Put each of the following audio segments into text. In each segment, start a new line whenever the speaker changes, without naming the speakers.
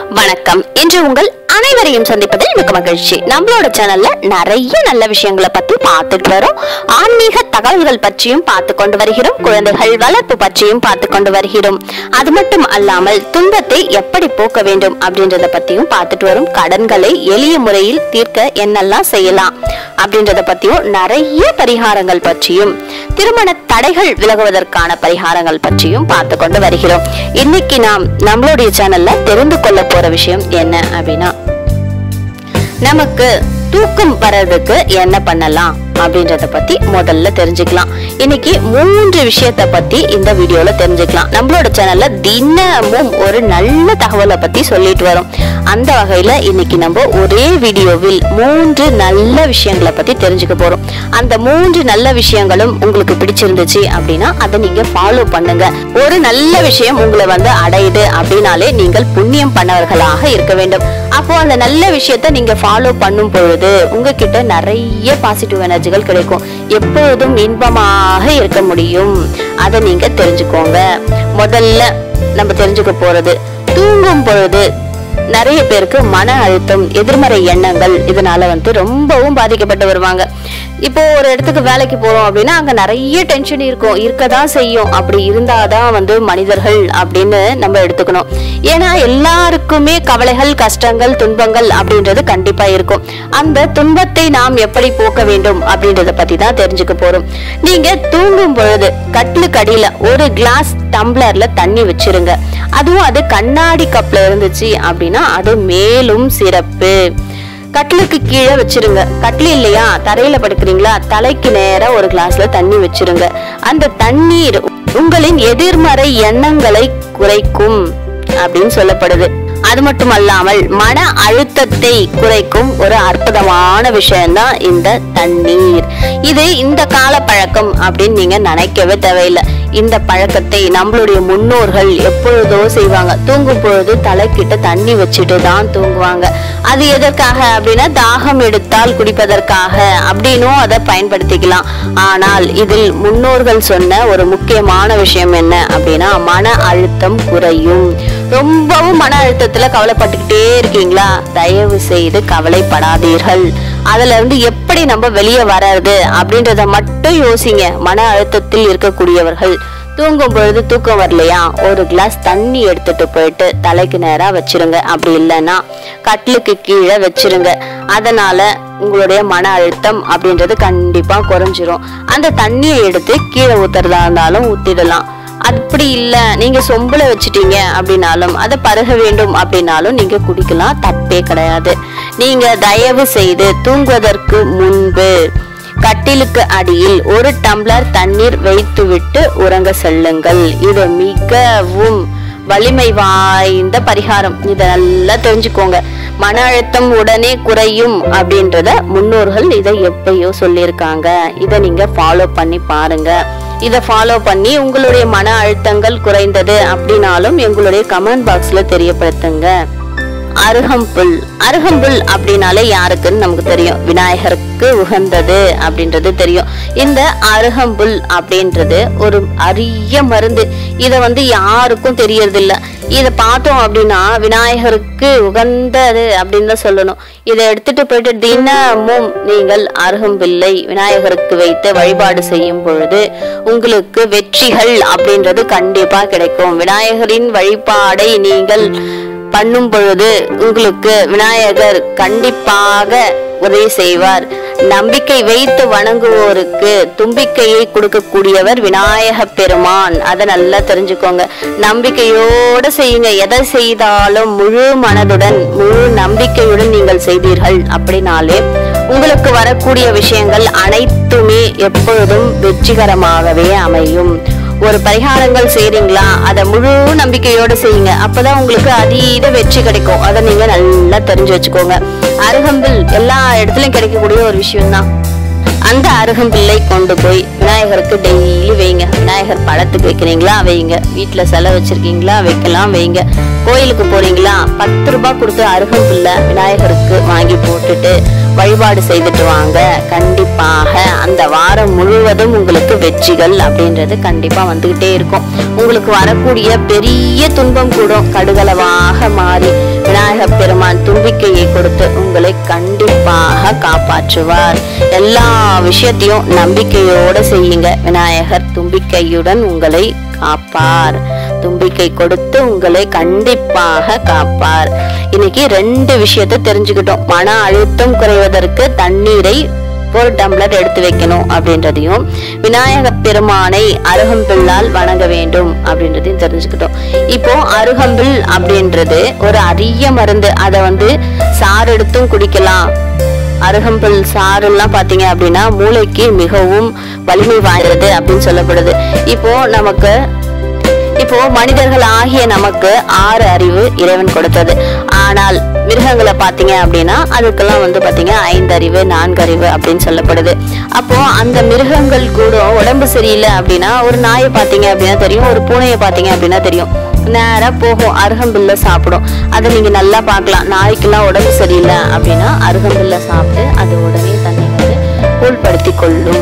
வணக்கம் இன்று உங்கள் அனைவரையும் சந்திப்பதில் மிக்க மகிழ்ச்சி நம்மளோட சேனல்ல நிறைய நல்ல விஷயங்களை பத்தி பார்த்துட்டு வரோம் ஆன்மீக தகவல்கள் பற்றியும் பார்த்து கொண்டு வருகிறோம் குழந்தைகள் வளர்ப்பு பற்றியும் பார்த்து கொண்டு வருகிறோம் அது மட்டும் அல்லாமல் துன்பத்தை எப்படி போக்க வேண்டும் அப்படின்றத பத்தியும் பார்த்துட்டு வரும் கடன்களை எளிய முறையில் தீர்க்க என்னெல்லாம் செய்யலாம் அப்படின்றத பத்தியும் நிறைய பரிகாரங்கள் பற்றியும் திருமண தடைகள் விலகுவதற்கான பரிகாரங்கள் பற்றியும் பார்த்து கொண்டு வருகிறோம் இன்னைக்கு நாம் நம்மளுடைய சேனல்ல தெரிந்து கொள்ள போற விஷயம் என்ன அப்படின்னா நமக்கு தூக்கம் வர்றதுக்கு என்ன பண்ணலாம் அப்படின்றத பத்தி முதல்ல தெரிஞ்சுக்கலாம் இன்னைக்கு மூன்று விஷயத்த பத்தி இந்த வீடியோல தெரிஞ்சுக்கலாம் நம்மளோட சேனல்ல தினமும் ஒரு நல்ல தகவலை பத்தி சொல்லிட்டு வரோம் அந்த வகையில இன்னைக்கு நம்ம ஒரே வீடியோவில் மூன்று நல்ல விஷயங்களை பத்தி தெரிஞ்சுக்க போறோம் அந்த மூன்று நல்ல விஷயங்களும் உங்களுக்கு பிடிச்சிருந்துச்சு அப்படின்னா அதை நீங்க ஃபாலோ பண்ணுங்க ஒரு நல்ல விஷயம் உங்களை வந்து அடையுது அப்படின்னாலே நீங்கள் புண்ணியம் பண்ணவர்களாக இருக்க வேண்டும் அப்போ அந்த நல்ல விஷயத்த நீங்க ஃபாலோ பண்ணும் பொழுது உங்ககிட்ட நிறைய பாசிட்டிவ் எனர்ஜிகள் கிடைக்கும் எப்பொழுதும் இன்பமாக இருக்க முடியும் அதை நீங்க தெரிஞ்சுக்கோங்க முதல்ல நம்ம தெரிஞ்சுக்க போறது தூங்கும் பொழுது நிறைய பேருக்கு மன அழுத்தம் எதிர்மறை எண்ணங்கள் இதனால வந்து ரொம்பவும் பாதிக்கப்பட்டு வருவாங்க இப்போ ஒரு இடத்துக்கு வேலைக்கு போறோம் அப்படின்னா அங்க நிறைய டென்ஷன் இருக்கும் இருக்கதான் செய்யும் அப்படி இருந்தாதான் வந்து மனிதர்கள் அப்படின்னு நம்ம எடுத்துக்கணும் ஏன்னா எல்லாருக்குமே கவலைகள் கஷ்டங்கள் துன்பங்கள் அப்படின்றது கண்டிப்பா இருக்கும் அந்த துன்பத்தை நாம் எப்படி போக்க வேண்டும் அப்படின்றத பத்தி தான் தெரிஞ்சுக்க போறோம் நீங்க தூங்கும் பொழுது கட்டிலுக்கு அடியில ஒரு கிளாஸ் டம்ளர்ல தண்ணி வச்சிருங்க அதுவும் அது கண்ணாடி கப்ல இருந்துச்சு அப்படின்னா அது மேலும் சிறப்பு கட்டிலுக்கு கீழே வச்சிருங்க கட்டில் இல்லையா தரையில படுக்கிறீங்களா தலைக்கு நேரா ஒரு கிளாஸ்ல தண்ணி வச்சிருங்க அந்த தண்ணீர் உங்களின் எதிர்மறை எண்ணங்களை குறைக்கும் அப்படின்னு சொல்லப்படுது அது மட்டும் அல்லாமல் மன அழுத்தத்தை குறைக்கும் ஒரு அற்புதமான விஷயம்தான் இந்த தண்ணீர் இது இந்த கால பழக்கம் அப்படின்னு நீங்க நினைக்கவே தேவையில்லை இந்த பழக்கத்தை நம்மளுடைய முன்னோர்கள் எப்பொழுதோ செய்வாங்க தூங்கும் பொழுது தலைக்கிட்ட தண்ணி வச்சுட்டு தான் தூங்குவாங்க அது எதற்காக அப்படின்னா தாகம் எடுத்தால் குடிப்பதற்காக அப்படின்னும் அதை பயன்படுத்திக்கலாம் ஆனால் இதில் முன்னோர்கள் சொன்ன ஒரு முக்கியமான விஷயம் என்ன அப்படின்னா மன அழுத்தம் குறையும் ரொம்பவும் மன அழுத்தத்துல கவலைப்பட்டுக்கிட்டே இருக்கீங்களா தயவு செய்து கவலைப்படாதீர்கள் அதுல இருந்து எப்படி நம்ம வெளியே வர்றது அப்படின்றத மட்டும் யோசிங்க மன அழுத்தத்தில் இருக்கக்கூடியவர்கள் தூங்கும் பொழுது தூக்கம் வரலையா ஒரு கிளாஸ் தண்ணி எடுத்துட்டு போயிட்டு தலைக்கு நேரா வச்சிருங்க அப்படி இல்லைன்னா கட்டிலுக்கு கீழே வச்சிருங்க அதனால உங்களுடைய மன அழுத்தம் அப்படின்றது கண்டிப்பா குறைஞ்சிரும் அந்த தண்ணியை எடுத்து கீழே ஊத்துறதா இருந்தாலும் ஊத்திடலாம் அப்படி இல்ல நீங்க சொம்புல வச்சிட்டீங்க அப்படின்னாலும் அதை பருக வேண்டும் அப்படின்னாலும் நீங்க குடிக்கலாம் தப்பே கிடையாது நீங்க தயவு செய்து தூங்குவதற்கு முன்பு கட்டிலுக்கு அடியில் ஒரு டம்ளர் தண்ணீர் வைத்துவிட்டு உறங்க செல்லுங்கள் இது மிகவும் வலிமை வாய்ந்த பரிகாரம் இதை நல்லா தெரிஞ்சுக்கோங்க மன அழுத்தம் உடனே குறையும் அப்படின்றத முன்னோர்கள் இதை எப்பயோ சொல்லியிருக்காங்க இதை நீங்க ஃபாலோ பண்ணி பாருங்க இதை ஃபாலோ பண்ணி உங்களுடைய மன அழுத்தங்கள் குறைந்தது அப்படின்னாலும் எங்களுடைய கமெண்ட் பாக்ஸ்ல தெரியப்படுத்துங்க அருகம்புல் அருகம்புல் அப்படின்னாலே யாருக்குன்னு நமக்கு தெரியும் விநாயகருக்கு உகந்தது அப்படின்றது தெரியும் இந்த அருகம்புல் அப்படின்றது ஒரு அரிய மருந்து இதை வந்து யாருக்கும் தெரியறதில்ல இதை பார்த்தோம் அப்படின்னா விநாயகருக்கு உகந்தது அப்படின்னு தான் சொல்லணும் இதை எடுத்துட்டு போயிட்டு தினமும் நீங்கள் அருகம்பில்லை விநாயகருக்கு வைத்து வழிபாடு செய்யும் பொழுது உங்களுக்கு வெற்றிகள் அப்படின்றது கண்டிப்பா கிடைக்கும் விநாயகரின் வழிபாடை நீங்கள் பண்ணும் பொழுது உங்களுக்கு விநாயகர் கண்டிப்பாக உதவி செய்வார் நம்பிக்கை வைத்து வணங்குவோருக்கு தும்பிக்கையை கொடுக்கக்கூடியவர் விநாயக பெருமான் அதை நல்லா தெரிஞ்சுக்கோங்க நம்பிக்கையோட செய்யுங்க எதை செய்தாலும் முழு மனதுடன் முழு நம்பிக்கையுடன் நீங்கள் செய்தீர்கள் அப்படின்னாலே உங்களுக்கு வரக்கூடிய விஷயங்கள் அனைத்துமே எப்பொழுதும் வெற்றிகரமாகவே அமையும் ஒரு பரிகாரங்கள் செய்றீங்களா அதை முழு நம்பிக்கையோட செய்யுங்க அப்பதான் உங்களுக்கு அதீத வெற்றி கிடைக்கும் அதை நீங்க நல்லா தெரிஞ்சு வச்சுக்கோங்க அருகம்பில் எல்லா இடத்துலயும் கிடைக்கக்கூடிய ஒரு விஷயம் தான் அந்த அருகம்பில்லை கொண்டு போய் விநாயகருக்கு டெய்லி வைங்க விநாயகர் பழத்துக்கு வைக்கிறீங்களா வைங்க வீட்டுல செலவு வச்சிருக்கீங்களா வைக்கலாம் வைங்க கோயிலுக்கு போறீங்களா பத்து ரூபாய் கொடுத்து அருகம்பில்லை விநாயகருக்கு வாங்கி போட்டுட்டு வழிபாடு செய்துட்டு வாங்க கண்டிப்பாக அந்த வாரம் முழுவதும் உங்களுக்கு வெற்றிகள் அப்படின்றது கண்டிப்பா வந்துகிட்டே இருக்கும் உங்களுக்கு வரக்கூடிய பெரிய துன்பம் கூட கடுகளவாக மாறி விநாயகர் விநாயகப் பெருமான் தும்பிக்கையை கொடுத்து உங்களை கண்டிப்பாக காப்பாற்றுவார் எல்லா விஷயத்தையும் நம்பிக்கையோட செய்யுங்க விநாயகர் தும்பிக்கையுடன் உங்களை காப்பார் தும்பிக்கை கொடுத்து உங்களை கண்டிப்பாக காப்பார் இன்னைக்கு ரெண்டு விஷயத்தை தெரிஞ்சுக்கிட்டோம் மன அழுத்தம் குறைவதற்கு தண்ணீரை ஒரு டம்ளர் எடுத்து வைக்கணும் அப்படின்றதையும் விநாயக பெருமானை அருகம்பில்லால் வணங்க வேண்டும் அப்படின்றதையும் தெரிஞ்சுக்கிட்டோம் இப்போ அருகம்பில் அப்படின்றது ஒரு அரிய மருந்து அதை வந்து சாறு எடுத்தும் குடிக்கலாம் அருகம்பில் சாறுலாம் பார்த்தீங்க அப்படின்னா மூளைக்கு மிகவும் வலிமை வாய்ந்தது அப்படின்னு சொல்லப்படுது இப்போ நமக்கு இப்போ மனிதர்கள் ஆகிய நமக்கு ஆறு அறிவு இறைவன் கொடுத்தது ஆனால் மிருகங்களை பார்த்தீங்க அப்படின்னா அதுக்கெல்லாம் வந்து பார்த்தீங்க ஐந்து அறிவு நான்கு அறிவு அப்படின்னு சொல்லப்படுது அப்போ அந்த மிருகங்கள் கூட உடம்பு சரியில்லை அப்படின்னா ஒரு நாயை பார்த்தீங்க அப்படின்னா தெரியும் ஒரு பூனையை பார்த்தீங்க அப்படின்னா தெரியும் நேரா போகும் அருகம்பில்ல சாப்பிடும் அதை நீங்க நல்லா பார்க்கலாம் நாய்க்கெல்லாம் உடம்பு சரியில்லை அப்படின்னா அருகம்பில்ல சாப்பிட்டு அது உடனே தன்னை வந்து கூழ்படுத்தி கொள்ளும்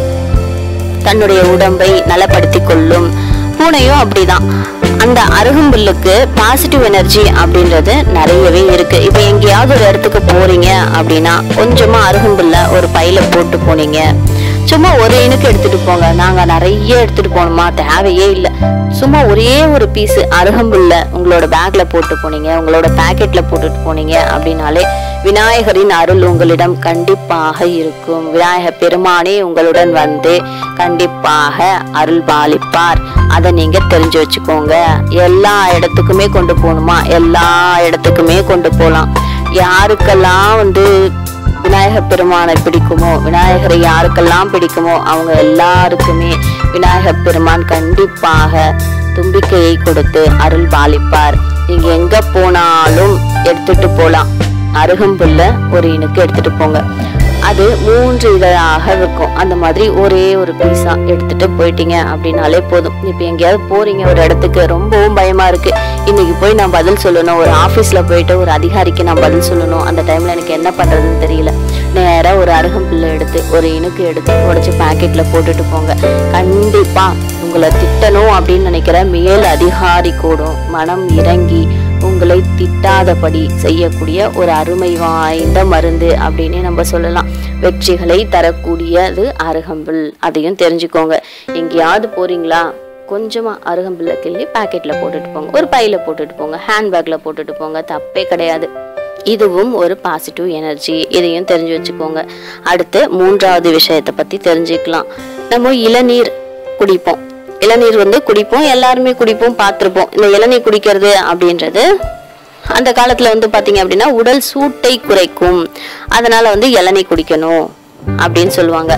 தன்னுடைய உடம்பை நலப்படுத்திக் கொள்ளும் பூனையும் அப்படிதான் அந்த அருகம்புல்லுக்கு பாசிட்டிவ் எனர்ஜி அப்படின்றது நிறையவே இருக்கு இப்போ எங்கேயாவது ஒரு இடத்துக்கு போறீங்க அப்படின்னா கொஞ்சமா அருகம்புல்ல ஒரு பையில போட்டு போனீங்க சும்மா ஒரு இனுக்கு எடுத்துட்டு போங்க நாங்க நிறைய எடுத்துட்டு போகணுமா தேவையே இல்லை சும்மா ஒரே ஒரு பீஸ் அருகம்புல்ல உங்களோட பேக்ல போட்டு போனீங்க உங்களோட பாக்கெட்ல போட்டுட்டு போனீங்க அப்படின்னாலே விநாயகரின் அருள் உங்களிடம் கண்டிப்பாக இருக்கும் விநாயக பெருமானே உங்களுடன் வந்து கண்டிப்பாக அருள் பாலிப்பார் அதை நீங்க தெரிஞ்சு வச்சுக்கோங்க எல்லா இடத்துக்குமே கொண்டு போகணுமா எல்லா இடத்துக்குமே கொண்டு போகலாம் யாருக்கெல்லாம் வந்து விநாயக பெருமானை பிடிக்குமோ விநாயகரை யாருக்கெல்லாம் பிடிக்குமோ அவங்க எல்லாருக்குமே விநாயக பெருமான் கண்டிப்பாக தும்பிக்கையை கொடுத்து அருள் பாலிப்பார் நீங்க எங்க போனாலும் எடுத்துட்டு போலாம் அருகம்புல்ல ஒரு இனுக்கு எடுத்துட்டு போங்க அது மூன்று இதழாக இருக்கும் அந்த மாதிரி ஒரே ஒரு பீஸா எடுத்துட்டு போயிட்டீங்க அப்படின்னாலே போதும் இப்போ எங்கேயாவது போறீங்க ஒரு இடத்துக்கு ரொம்பவும் பயமா இருக்கு இன்னைக்கு போய் நான் பதில் சொல்லணும் ஒரு ஆஃபீஸ்ல போயிட்டு ஒரு அதிகாரிக்கு நான் பதில் சொல்லணும் அந்த டைம்ல எனக்கு என்ன பண்றதுன்னு தெரியல நேரா ஒரு அருகம்புல்லை எடுத்து ஒரு இனுக்கு எடுத்து உடைச்சு பாக்கெட்ல போட்டுட்டு போங்க கண்டிப்பா உங்களை திட்டணும் அப்படின்னு நினைக்கிற மேல் அதிகாரி கூடும் மனம் இறங்கி உங்களை திட்டாதபடி செய்யக்கூடிய ஒரு அருமை வாய்ந்த மருந்து அப்படின்னு நம்ம சொல்லலாம் வெற்றிகளை தரக்கூடியது அருகம்புல் அதையும் தெரிஞ்சுக்கோங்க எங்கேயாவது போறீங்களா கொஞ்சமா அருகம்புல்ல கிள்ளி பாக்கெட்ல போட்டுட்டு போங்க ஒரு பையில போட்டுட்டு போங்க ஹேண்ட்பேக்ல போட்டுட்டு போங்க தப்பே கிடையாது இதுவும் ஒரு பாசிட்டிவ் எனர்ஜி இதையும் தெரிஞ்சு வச்சுக்கோங்க அடுத்து மூன்றாவது விஷயத்தை பத்தி தெரிஞ்சுக்கலாம் நம்ம இளநீர் குடிப்போம் இளநீர் வந்து குடிப்போம் எல்லாருமே குடிப்போம் பார்த்துருப்போம் இந்த இளநீர் குடிக்கிறது அப்படின்றது அந்த காலத்துல வந்து பாத்தீங்க அப்படின்னா உடல் சூட்டை குறைக்கும் அதனால வந்து இளநீர் குடிக்கணும் அப்படின்னு சொல்லுவாங்க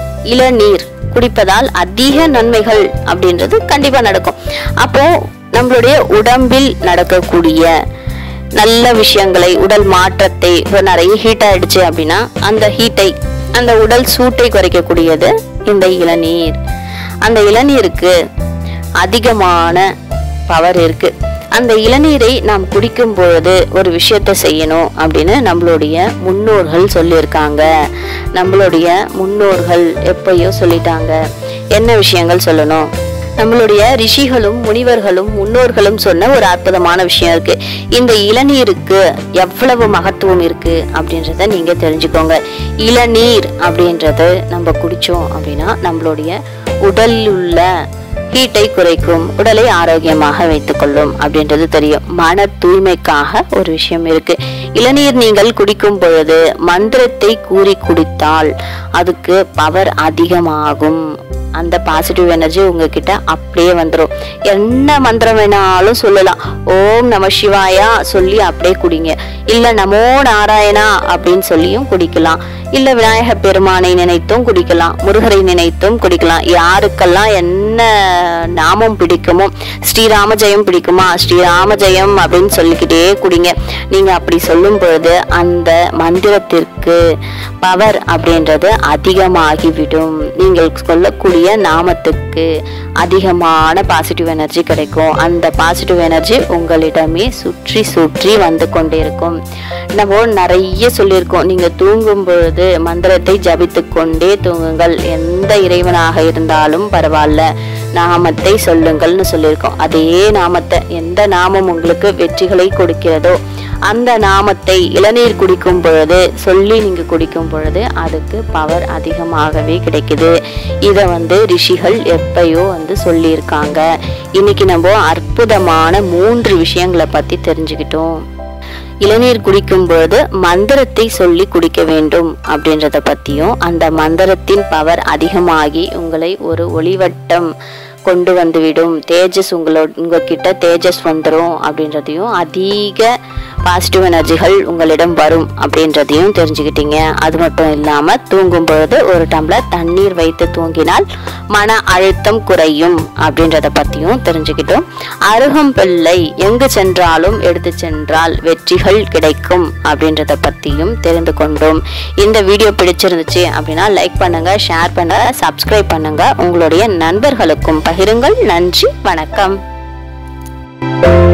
இளநீர் குடிப்பதால் அதிக நன்மைகள் அப்படின்றது கண்டிப்பா நடக்கும் அப்போ நம்மளுடைய உடம்பில் நடக்கக்கூடிய நல்ல விஷயங்களை உடல் மாற்றத்தை இப்போ நிறைய ஹீட் ஆயிடுச்சு அப்படின்னா அந்த ஹீட்டை அந்த உடல் சூட்டை குறைக்கக்கூடியது இந்த இளநீர் அந்த இளநீருக்கு அதிகமான பவர் இருக்கு அந்த இளநீரை நாம் குடிக்கும் பொழுது ஒரு விஷயத்த செய்யணும் அப்படின்னு நம்மளுடைய முன்னோர்கள் சொல்லியிருக்காங்க நம்மளுடைய முன்னோர்கள் எப்பயோ சொல்லிட்டாங்க என்ன விஷயங்கள் சொல்லணும் நம்மளுடைய ரிஷிகளும் முனிவர்களும் முன்னோர்களும் சொன்ன ஒரு அற்புதமான விஷயம் இருக்கு இந்த இளநீருக்கு எவ்வளவு மகத்துவம் இருக்கு அப்படின்றத நீங்க தெரிஞ்சுக்கோங்க இளநீர் அப்படின்றது நம்ம குடிச்சோம் அப்படின்னா நம்மளுடைய உடலில் உள்ள ஹீட்டை குறைக்கும் உடலை ஆரோக்கியமாக வைத்துக்கொள்ளும் அப்படின்றது தெரியும் மன தூய்மைக்காக ஒரு விஷயம் இருக்கு இளநீர் நீங்கள் குடிக்கும் பொழுது மந்திரத்தை கூறி குடித்தால் அதுக்கு பவர் அதிகமாகும் அந்த பாசிட்டிவ் எனர்ஜி உங்ககிட்ட அப்படியே வந்துடும் என்ன மந்திரம் வேணாலும் சொல்லலாம் ஓம் நம சிவாயா சொல்லி அப்படியே குடிங்க இல்ல நமோ நாராயணா அப்படின்னு சொல்லியும் குடிக்கலாம் இல்ல விநாயக பெருமானை நினைத்தும் குடிக்கலாம் முருகரை நினைத்தும் குடிக்கலாம் யாருக்கெல்லாம் என்ன நாமம் பிடிக்குமோ ஸ்ரீராம ஜெயம் பிடிக்குமா ஸ்ரீராம ஜெயம் அப்படின்னு சொல்லிக்கிட்டே குடிங்க நீங்க அப்படி சொல்லும் பொழுது அந்த மந்திரத்திற்கு பவர் அப்படின்றது அதிகமாகிவிடும் நீங்கள் சொல்லக்கூடிய நாமத்துக்கு அதிகமான பாசிட்டிவ் எனர்ஜி கிடைக்கும் அந்த பாசிட்டிவ் எனர்ஜி உங்களிடமே சுற்றி சுற்றி வந்து கொண்டிருக்கும் நம்ம நிறைய சொல்லியிருக்கோம் நீங்க தூங்கும் பொழுது மந்திரத்தை ஜபித்து கொண்டே தூங்குங்கள் எந்த இறைவனாக இருந்தாலும் பரவாயில்ல நாமத்தை சொல்லுங்கள்னு சொல்லியிருக்கோம் அதே நாமத்தை எந்த நாமம் உங்களுக்கு வெற்றிகளை கொடுக்கிறதோ அந்த நாமத்தை இளநீர் குடிக்கும் பொழுது சொல்லி நீங்க குடிக்கும் பொழுது அதுக்கு பவர் அதிகமாகவே கிடைக்குது இதை வந்து ரிஷிகள் எப்பயோ வந்து சொல்லியிருக்காங்க இன்னைக்கு நம்ம அற்புதமான மூன்று விஷயங்களை பத்தி தெரிஞ்சுக்கிட்டோம் இளநீர் குடிக்கும் பொழுது மந்திரத்தை சொல்லி குடிக்க வேண்டும் அப்படின்றத பத்தியும் அந்த மந்திரத்தின் பவர் அதிகமாகி உங்களை ஒரு ஒளிவட்டம் கொண்டு வந்துவிடும் தேஜஸ் உங்களோட உங்ககிட்ட தேஜஸ் வந்துடும் அப்படின்றதையும் அதிக பாசிட்டிவ் எனர்ஜிகள் உங்களிடம் வரும் அப்படின்றதையும் தெரிஞ்சுக்கிட்டீங்க அது மட்டும் இல்லாம தூங்கும் பொழுது ஒரு டம்ளர் தண்ணீர் வைத்து தூங்கினால் மன அழுத்தம் குறையும் அப்படின்றத பத்தியும் தெரிஞ்சுக்கிட்டோம் அருகம்பிள்ளை எங்கு சென்றாலும் எடுத்து சென்றால் வெற்றிகள் கிடைக்கும் அப்படின்றத பத்தியும் தெரிந்து கொண்டோம் இந்த வீடியோ பிடிச்சிருந்துச்சு அப்படின்னா லைக் பண்ணுங்க ஷேர் பண்ணுங்க சப்ஸ்கிரைப் பண்ணுங்க உங்களுடைய நண்பர்களுக்கும் பகிருங்கள் நன்றி வணக்கம்